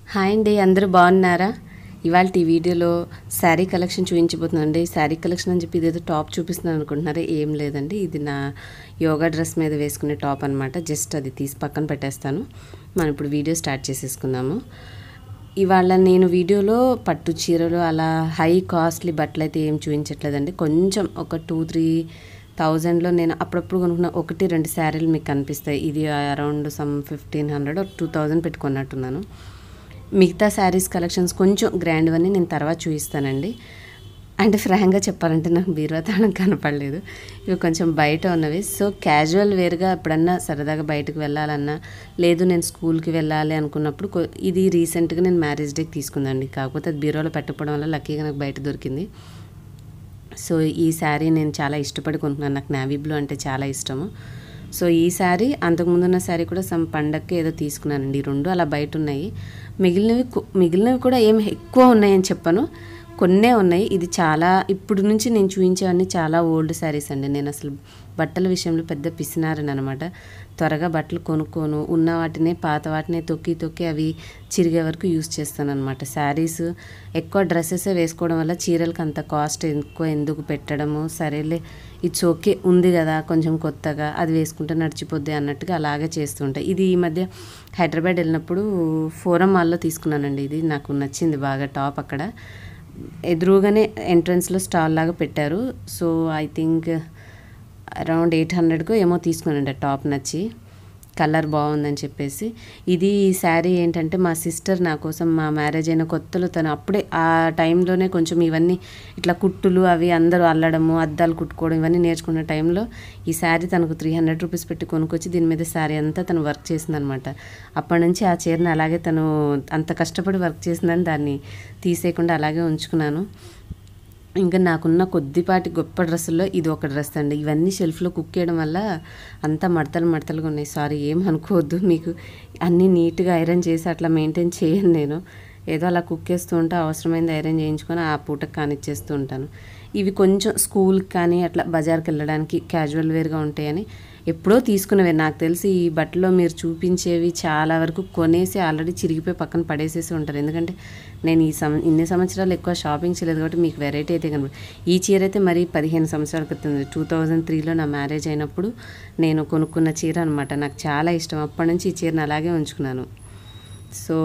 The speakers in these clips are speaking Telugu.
హాయ్ అండి అందరూ బాగున్నారా ఇవాళ ఈ వీడియోలో శారీ కలెక్షన్ చూపించబోతున్నానండి శారీ కలెక్షన్ అని చెప్పి ఇదేదో టాప్ చూపిస్తున్నాను అనుకుంటున్నారా ఏం లేదండి ఇది నా యోగా డ్రెస్ మీద వేసుకునే టాప్ అనమాట జస్ట్ అది తీసి పక్కన పెట్టేస్తాను మనం ఇప్పుడు వీడియో స్టార్ట్ చేసేసుకుందాము ఇవాళ నేను వీడియోలో పట్టు చీరలు అలా హై కాస్ట్లీ బట్టలు అయితే ఏం చూపించట్లేదండి కొంచెం ఒక టూ త్రీ థౌజండ్లో నేను అప్పుడప్పుడు కొనుక్కున్న ఒకటి రెండు శారీలు మీకు కనిపిస్తాయి ఇది around some fifteen hundred two thousand పెట్టుకున్నట్టున్నాను మిగతా శారీస్ కలెక్షన్స్ కొంచెం గ్రాండ్ అని నేను తర్వాత చూపిస్తానండి అంటే ఫ్రాంక్గా చెప్పాలంటే నాకు బీరువా తాళం కనపడలేదు ఇవి కొంచెం బయట ఉన్నవి సో క్యాజువల్ వేర్గా ఎప్పుడన్నా సరదాగా బయటకు వెళ్ళాలన్నా లేదు నేను స్కూల్కి వెళ్ళాలి అనుకున్నప్పుడు కొ- ఇది రీసెంట్గా నేను మ్యారేజ్ డేకి తీసుకుందండి కాకపోతే అది బీరువాలో పెట్టకపోవడం వల్ల లక్కీగా నాకు బయట దొరికింది సో ఈ శారీ నేను చాలా ఇష్టపడి కొనుక్కున్నాను నాకు నావీ బ్లూ అంటే చాలా ఇష్టము సో ఈ శారీ అంతకుముందు ఉన్న శారీ కూడా సమ్ పండక్కి ఏదో తీసుకున్నానండి ఈ రెండు అలా బయట ఉన్నాయి మిగిలినవి కు- మిగిలినవి కూడా ఏం ఎక్కువ ఉన్నాయని చెప్పను కొన్నే ఉన్నాయి ఇది చాలా ఇప్పుడు నుంచి నేను చూపించేవన్నీ చాలా ఓల్డ్ శారీస్ అండి నేను అసలు బట్టల విషయంలో పెద్ద పిసినారని అనమాట త్వరగా బట్టలు కొనుక్కోను ఉన్న వాటినే పాత వాటినే తొక్కి తొక్కి అవి చిరిగే వరకు యూస్ చేస్తాను అనమాట శారీస్ ఎక్కువ డ్రెస్సెస్ వేసుకోవడం వల్ల చీరలకు అంత కాస్ట్ ఎక్కువ ఎందుకు పెట్టడము సరేలే ఇట్స్ ఓకే ఉంది కదా కొంచెం కొత్తగా అది వేసుకుంటే నడిచిపోద్ది అన్నట్టుగా అలాగే చేస్తుంటాయి ఇది ఈ మధ్య హైదరాబాద్ వెళ్ళినప్పుడు ఫోరం మాల్లో తీసుకున్నానండి ఇది నాకు నచ్చింది బాగా టాప్ అక్కడ ఎదురుగానే ఎంట్రన్స్లో స్టాల్ లాగా పెట్టారు so I think around eight హండ్రెడ్కో ఏమో తీసుకున్నానండి ఆ టాప్ నచ్చి కలర్ బాగుందని చెప్పేసి ఇది ఈ శారీ ఏంటంటే మా సిస్టర్ నా కోసం మా మ్యారేజ్ అయిన కొత్తలో తను అప్పుడే ఆ టైంలోనే కొంచెం ఇవన్నీ ఇట్లా కుట్టులు అవి అందరూ అల్లడము అద్దాలు కుట్టుకోవడం ఇవన్నీ నేర్చుకున్న టైంలో ఈ శారీ తనకు త్రీ హండ్రెడ్ రూపీస్ పెట్టి కొనుక్కొచ్చి దీని మీద శారీ అంతా తను వర్క్ చేసిందనమాట అప్పటి నుంచి ఆ చీరని అలాగే తను అంత కష్టపడి వర్క్ చేసిందని దాన్ని తీసేయకుండా అలాగే ఉంచుకున్నాను ఇంకా నాకున్న కొద్దిపాటి గొప్ప డ్రెస్సుల్లో ఇది ఒక డ్రెస్ అండి ఇవన్నీ షెల్ఫ్లో కుక్ చేయడం వల్ల అంతా మడతలు మడతలుగా ఉన్నాయి సారీ ఏం అనుకోవద్దు మీకు అన్నీ నీట్గా ఐరన్ చేసి అట్లా మెయింటైన్ చేయను నేను ఏదో అలా కుక్ చేస్తూ ఉంటే అవసరమైంది ఐరన్ చేయించుకొని ఆ పూటకు కానిచ్చేస్తూ ఉంటాను ఇవి కొంచెం స్కూల్కి కానీ అట్లా బజార్కి వెళ్ళడానికి క్యాజువల్ వేర్గా ఉంటాయని ఎప్పుడో తీసుకున్నవే నాకు తెలిసి ఈ బట్టలో మీరు చూపించేవి చాలా వరకు కొనేసి ఆల్రెడీ చిరిగిపోయి పక్కన పడేసేసి ఉంటారు ఎందుకంటే నేను ఈ సం ఇన్ని సంవత్సరాలు ఎక్కువ షాపింగ్ చేయలేదు కాబట్టి మీకు వెరైటీ అయితే కనుక ఈ చీర అయితే మరి పదిహేను సంవత్సరాల క్రితం టూ థౌజండ్ త్రీలో నా మ్యారేజ్ అయినప్పుడు నేను కొనుక్కున్న చీర అనమాట నాకు చాలా ఇష్టం అప్పటి నుంచి ఈ చీరను అలాగే ఉంచుకున్నాను సో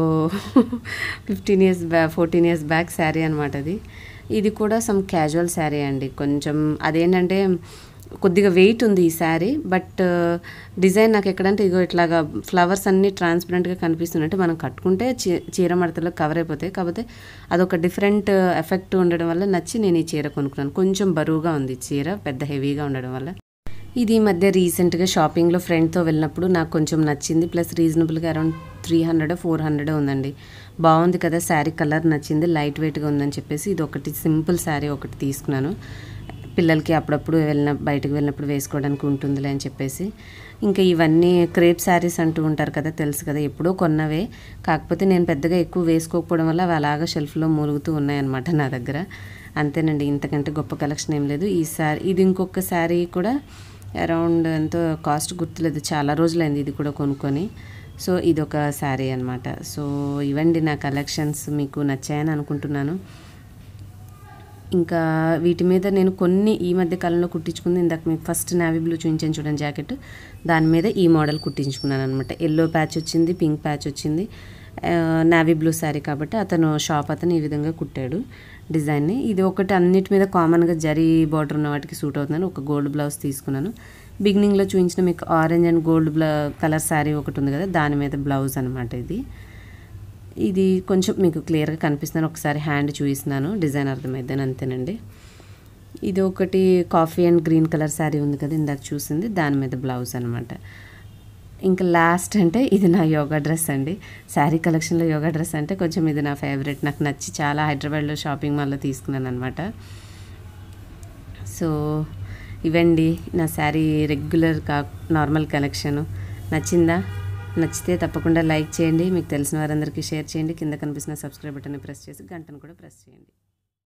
ఫిఫ్టీన్ ఇయర్స్ బ్యా ఫోర్టీన్ ఇయర్స్ బ్యాక్ శారీ అనమాట అది ఇది కూడా సమ్ క్యాజువల్ శారీ అండి కొంచెం అదేంటంటే కొద్దిగా వెయిట్ ఉంది ఈ శారీ బట్ డిజైన్ నాకు ఎక్కడంటే ఇగో ఇట్లాగా ఫ్లవర్స్ అన్నీ ట్రాన్స్పరెంట్గా కనిపిస్తున్నట్టు మనం కట్టుకుంటే చీ చీర మడతలో కవర్ అయిపోతాయి కాకపోతే అదొక డిఫరెంట్ ఎఫెక్ట్ ఉండడం వల్ల నచ్చి నేను ఈ చీర కొనుక్కున్నాను కొంచెం బరువుగా ఉంది ఈ చీర పెద్ద హెవీగా ఉండడం వల్ల ఇది ఈ మధ్య రీసెంట్గా షాపింగ్లో ఫ్రెండ్తో వెళ్ళినప్పుడు నాకు కొంచెం నచ్చింది ప్లస్ రీజనబుల్గా around three hundred four hundred ఉందండి బాగుంది కదా శారీ కలర్ నచ్చింది లైట్ వెయిట్గా ఉందని చెప్పేసి ఇది ఒకటి సింపుల్ శారీ ఒకటి తీసుకున్నాను పిల్లలకి అప్పుడప్పుడు వెళ్ళిన బయటకు వెళ్ళినప్పుడు వేసుకోవడానికి ఉంటుందిలే అని చెప్పేసి ఇంకా ఇవన్నీ క్రేప్ శారీస్ అంటూ ఉంటారు కదా తెలుసు కదా ఎప్పుడో కొన్నవే కాకపోతే నేను పెద్దగా ఎక్కువ వేసుకోకపోవడం వల్ల అవి అలాగా షెల్ఫ్లో మూలుగుతూ ఉన్నాయన్నమాట నా దగ్గర అంతేనండి ఇంతకంటే గొప్ప కలెక్షన్ ఏం లేదు ఈ శారీ ఇది ఇంకొక శారీ కూడా అరౌండ్ ఎంతో కాస్ట్ గుర్తులేదు చాలా రోజులైంది ఇది కూడా కొనుక్కొని సో ఇదొక శారీ అనమాట సో ఇవండి నా కలెక్షన్స్ మీకు నచ్చాయని అనుకుంటున్నాను ఇంకా వీటి మీద నేను కొన్ని ఈ మధ్య కాలంలో కుట్టించుకుంది ఇందాక మీకు ఫస్ట్ నావీ బ్లూ చూపించాను చూడండి జాకెట్ దాని మీద ఈ మోడల్ కుట్టించుకున్నాను అనమాట ఎల్లో ప్యాచ్ వచ్చింది పింక్ ప్యాచ్ వచ్చింది నావీ బ్లూ శారీ కాబట్టి అతను షాప్ అతను ఈ విధంగా కుట్టాడు డిజైన్ని ఇది ఒకటి అన్నిటి మీద కామన్గా జరీ బార్డర్ ఉన్న వాటికి సూట్ అవుతుందని ఒక గోల్డ్ బ్లౌజ్ తీసుకున్నాను బిగినింగ్లో చూపించిన మీకు ఆరెంజ్ అండ్ గోల్డ్ బ్ల కలర్ శారీ ఒకటి ఉంది కదా దాని మీద బ్లౌజ్ అనమాట ఇది ఇది కొంచెం మీకు క్లియర్గా కనిపిస్తున్నాను ఒకసారి హ్యాండ్ చూపిస్తున్నాను డిజైన్ అర్థమైందని అంతేనండి ఇది ఒకటి coffee and green colour sari ఉంది కదా ఇందాక చూసింది దాని మీద బ్లౌజ్ అనమాట ఇంకా లాస్ట్ అంటే ఇది నా యోగా డ్రెస్ అండి శారీ కలెక్షన్లో యోగా డ్రెస్ అంటే కొంచెం ఇది నా ఫేవరెట్ నాకు నచ్చి చాలా హైదరాబాద్లో షాపింగ్ మాల్లో తీసుకున్నాను అనమాట సో ఇవండి నా శారీ రెగ్యులర్ కా నార్మల్ కలెక్షను నచ్చిందా నచ్చితే తప్పకుండా లైక్ చేయండి మీకు తెలిసిన వారందరికీ షేర్ చేయండి కింద కనిపిస్తున్న సబ్స్క్రైబ్ బటన్ని ప్రెస్ చేసి గంటను కూడా ప్రెస్ చేయండి